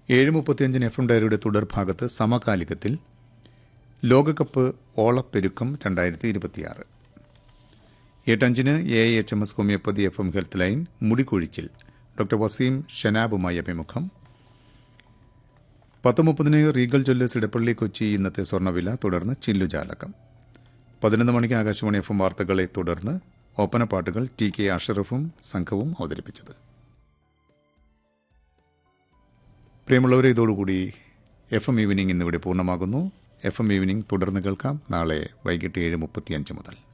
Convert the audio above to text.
ഏഴ് മുപ്പത്തിയഞ്ചിന് F M ഡയറിയുടെ തുടർഭാഗത്ത് സമകാലികത്തിൽ ലോകകപ്പ് ഓളപ്പെരുക്കം രണ്ടായിരത്തി ഇരുപത്തിയാറ് എട്ടഞ്ചിന് A H M S homoeopathy F M health line മുടികൊഴിച്ചിൽ ഡോക്ടർ വസീം ഷനാബുമായി അഭിമുഖം പത്ത് മുപ്പതിന് റീഗൽ ജ്വല്ലേഴ്സ് ഇടപ്പള്ളി കൊച്ചി ഇന്നത്തെ സ്വർണ്ണവില തുടർന്ന് ചില്ലുജാലകം പതിനൊന്ന് മണിക്ക് ആകാശവാണി എഫ് എം വാർത്തകളെ തുടർന്ന് ഓപ്പനപ്പാട്ടുകൾ ടി കെ അഷറഫും സംഘവും അവതരിപ്പിച്ചത് പ്രിയമുള്ളവരെ ഇതോടുകൂടി എഫ് എം ഈവനിംഗ് ഇന്നിവിടെ പൂർണ്ണമാകുന്നു എഫ് എം ഈവനിംഗ് തുടർന്ന് കേൾക്കാം നാളെ വൈകിട്ട് ഏഴ് മുപ്പത്തിയഞ്ച് മുതൽ